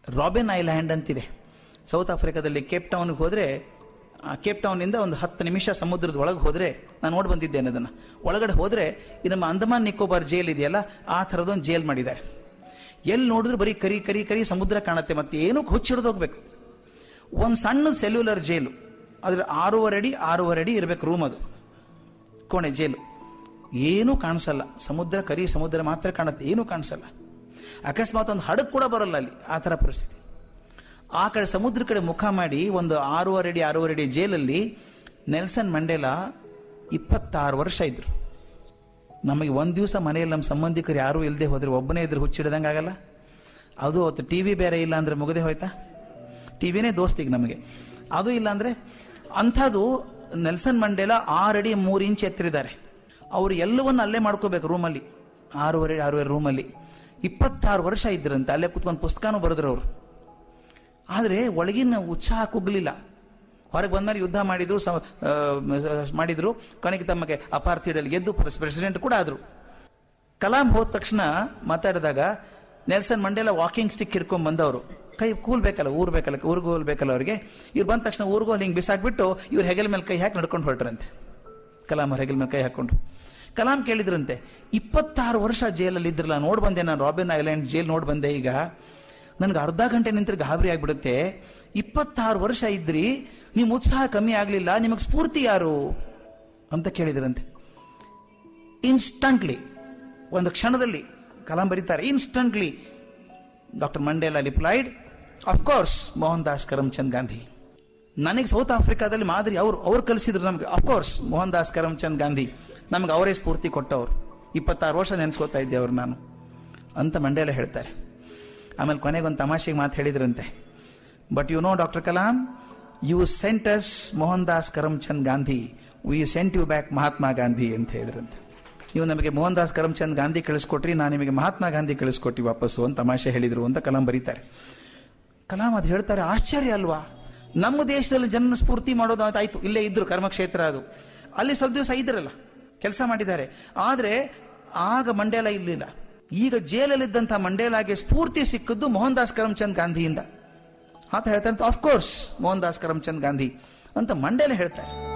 robin Island ಅಂತಿದೆ South ಆಫ್ರಿಕಾದಲ್ಲಿ Cape ಟೌನ್ಗೆ ಹೋದರೆ ಕೇಪ್ ಟೌನ್ನಿಂದ ಒಂದು ಹತ್ತು ನಿಮಿಷ ಸಮುದ್ರದ ಒಳಗೆ ಹೋದರೆ ನಾನು ನೋಡಿ ಬಂದಿದ್ದೇನೆ ಅದನ್ನು ಒಳಗಡೆ ಹೋದರೆ ಈ ನಮ್ಮ ಅಂದಮಾನ್ ನಿಕೋಬಾರ್ ಜೈಲ್ ಇದೆಯಲ್ಲ ಆ ಥರದೊಂದು ಜೈಲ್ ಮಾಡಿದ್ದಾರೆ ಎಲ್ಲಿ ನೋಡಿದ್ರು ಬರೀ ಕರಿ ಕರಿ ಕರಿ ಸಮುದ್ರ ಕಾಣುತ್ತೆ ಮತ್ತೆ ಏನೂ ಹುಚ್ಚಿಡ್ದು ಹೋಗ್ಬೇಕು ಒಂದು ಸಣ್ಣ ಸೆಲ್ಯುಲರ್ ಜೈಲು ಅದ್ರ ಆರೂವರೆ ಅಡಿ ಆರೂವರೆ ಅಡಿ ಇರಬೇಕು ರೂಮ್ ಅದು ಕೋಣೆ ಜೈಲು ಏನೂ ಕಾಣಿಸಲ್ಲ ಸಮುದ್ರ ಕರಿ ಸಮುದ್ರ ಮಾತ್ರ ಕಾಣುತ್ತೆ ಏನೂ ಕಾಣಿಸಲ್ಲ ಅಕಸ್ಮಾತ್ ಒಂದು ಹಡಗು ಕೂಡ ಬರಲ್ಲ ಅಲ್ಲಿ ಆ ಥರ ಪರಿಸ್ಥಿತಿ ಆ ಕಡೆ ಸಮುದ್ರ ಕಡೆ ಮುಖ ಮಾಡಿ ಒಂದು ಆರೂವರೆ ಅಡಿ ಆರೂವರೆ ಅಡಿ ಜೈಲಲ್ಲಿ ನೆಲ್ಸನ್ ಮಂಡೇಲ ಇಪ್ಪತ್ತಾರು ವರ್ಷ ಇದ್ರು ನಮಗೆ ಒಂದು ದಿವಸ ಮನೆಯಲ್ಲಿ ನಮ್ಮ ಸಂಬಂಧಿಕರು ಯಾರೂ ಇಲ್ಲದೆ ಹೋದ್ರೆ ಒಬ್ಬನೇ ಇದ್ರೆ ಹುಚ್ಚಿಡ್ದಂಗೆ ಆಗಲ್ಲ ಅದು ಅವತ್ತು ಟಿ ವಿ ಬೇರೆ ಇಲ್ಲ ಅಂದ್ರೆ ಮುಗದೆ ಹೋಯ್ತಾ ಟಿ ವಿನೇ ದೋಸ್ತಿಗೆ ನಮಗೆ ಅದು ಇಲ್ಲ ಅಂದ್ರೆ ಅಂಥದ್ದು ನೆಲ್ಸನ್ ಮಂಡೇಲ ಆರಡಿ ಮೂರು ಇಂಚ್ ಎತ್ತರಿದ್ದಾರೆ ಅವರು ಎಲ್ಲವನ್ನ ಅಲ್ಲೇ ಮಾಡ್ಕೋಬೇಕು ರೂಮಲ್ಲಿ ಆರೂವರೆ ಆರೂವರೆ ರೂಮಲ್ಲಿ ಇಪ್ಪತ್ತಾರು ವರ್ಷ ಇದ್ರಂತೆ ಅಲ್ಲೇ ಕುತ್ಕೊಂಡು ಪುಸ್ತಕನೂ ಬರೆದ್ರು ಅವರು ಆದರೆ ಒಳಗಿನ ಉತ್ಸಾಹ ಕುಗ್ಲಿಲ್ಲ ಹೊರಗೆ ಬಂದ್ಮೇಲೆ ಯುದ್ಧ ಮಾಡಿದ್ರು ಸ- ಆ, ಮಾಡಿದ್ರು ಕೊನೆಗೆ ತಮಗೆ ಅಪಾರ್ಥಿಡಲ್ಲಿ ಗೆದ್ದು ಪ್ರೆಸಿಡೆಂಟ್ ಕೂಡ ಆದ್ರು ಕಲಾಂ ಹೋದ ತಕ್ಷಣ ಮಾತಾಡಿದಾಗ ನೆಲ್ಸನ್ ಮಂಡೇಲ ವಾಕಿಂಗ್ ಸ್ಟಿಕ್ ಹಿಡ್ಕೊಂಡ್ ಬಂದವರು ಕೈ ಕೂಲ್ ಬೇಕಲ್ಲ ಊರ್ ಬೇಕಲ್ಲ ಊರ್ಗೂ ಬೇಕಲ್ಲ ಅವ್ರಿಗೆ ಇವ್ರು ಬಂದ ತಕ್ಷಣ ಊರ್ಗೂ ಹಿಂಗೆ ಬಿಸಾಕ್ಬಿಟ್ಟು ಇವ್ರು ಹೆಗಲ ಮೇಲೆ ಕೈ ಹಾಕಿ ನಡ್ಕೊಂಡು ಹೊರಟ್ರಂತೆ ಕಲಾಂ ಅವ್ರ ಹೆಗಲ ಮೇಲೆ ಕೈ ಹಾಕೊಂಡು ಕಲಾಂ ಕೇಳಿದ್ರಂತೆ ಇಪ್ಪತ್ತಾರು ವರ್ಷ ಜೈಲಲ್ಲಿ ಇದ್ರಲ್ಲ ನೋಡ್ ಬಂದೆ ನಾನು ರಾಬಿನ್ ಐಲ್ಯಾಂಡ್ ಜೈಲ್ ನೋಡ್ ಬಂದೆ ಈಗ ನನ್ಗೆ ಅರ್ಧ ಗಂಟೆ ನಿಂತ್ರೆ ಗಾಬರಿ ಆಗ್ಬಿಡುತ್ತೆ ಇಪ್ಪತ್ತಾರು ವರ್ಷ ಇದ್ರಿ ನಿಮ್ ಉತ್ಸಾಹ ಕಮ್ಮಿ ಆಗ್ಲಿಲ್ಲ ನಿಮಗೆ ಸ್ಫೂರ್ತಿ ಯಾರು ಅಂತ ಕೇಳಿದ್ರಂತೆ ಇನ್ಸ್ಟಂಟ್ಲಿ ಒಂದು ಕ್ಷಣದಲ್ಲಿ ಕಲಾಂ ಬರೀತಾರೆ instantly doctor Mandela replied of course Mohandas Karamchand Gandhi ನನಗೆ ಸೌತ್ ಆಫ್ರಿಕಾದಲ್ಲಿ ಮಾದರಿ ಅವ್ರು ಅವ್ರು ಕಲಿಸಿದ್ರು ನಮ್ಗೆ ಅಫ್ಕೋರ್ಸ್ ಮೋಹನ್ ದಾಸ್ ಕರಮ್ಚಂದ್ ಗಾಂಧಿ ನಮ್ಗೆ ಅವರೇ ಸ್ಫೂರ್ತಿ ಕೊಟ್ಟವ್ರು ಇಪ್ಪತ್ತಾರು ವರ್ಷ ನೆನೆಸ್ಕೋತಾ ಇದ್ದೆ ಅವ್ರು ನಾನು ಅಂತ ಮಂಡೇಲ ಹೇಳ್ತಾರೆ ಆಮೇಲೆ ಕೊನೆಗೊಂದು ತಮಾಷೆಗೆ ಮಾತು ಹೇಳಿದ್ರಂತೆ but you know doctor Kalam you sent us Mohandas Karamchand Gandhi we sent you back Mahatma Gandhi ಅಂತ ಹೇಳಿದ್ರಂತೆ ನೀವು ನಮಗೆ ಮೋಹನ್ ದಾಸ್ ಕರಮ್ಚಂದ್ ಗಾಂಧಿ ಕಳಿಸ್ಕೊಟ್ರಿ ನಾನು ನಿಮಗೆ ಮಹಾತ್ಮ ಗಾಂಧಿ ಕಳಿಸ್ಕೊಟ್ಟಿ ವಾಪಸ್ಸು ಅಂತ ತಮಾಷೆ ಹೇಳಿದ್ರು ಅಂತ ಕಲಾಂ ಬರೀತಾರೆ ಕಲಾಂ ಅದು ಹೇಳ್ತಾರೆ ಆಶ್ಚರ್ಯ ಅಲ್ವಾ ನಮ್ಮ ದೇಶದಲ್ಲಿ ಜನ ಸ್ಫೂರ್ತಿ ಮಾಡೋದು ಅಂತ ಆಯ್ತು ಇಲ್ಲೇ ಇದ್ರು ಕರ್ಮಕ್ಷೇತ್ರ ಅದು ಅಲ್ಲಿ ಸ್ವಲ್ಪ ದಿವಸ ಇದ್ರಲ್ಲ ಕೆಲಸ ಮಾಡಿದ್ದಾರೆ ಆದ್ರೆ ಆಗ ಮಂಡೇಲ ಇರಲಿಲ್ಲ ಈಗ ಜೈಲಲ್ಲಿದ್ದಂಥ ಮಂಡೇಲಾಗೆ ಸ್ಫೂರ್ತಿ ಸಿಕ್ಕದ್ದು ಮೋಹನ್ ದಾಸ್ ಕರಮ್ಚಂದ್ ಗಾಂಧಿಯಿಂದ ಆತ ಹೇಳ್ತಾರೆ of course Mohandas Karamchand Gandhi ಅಂತ ಮಂಡೇಲ ಹೇಳ್ತಾರೆ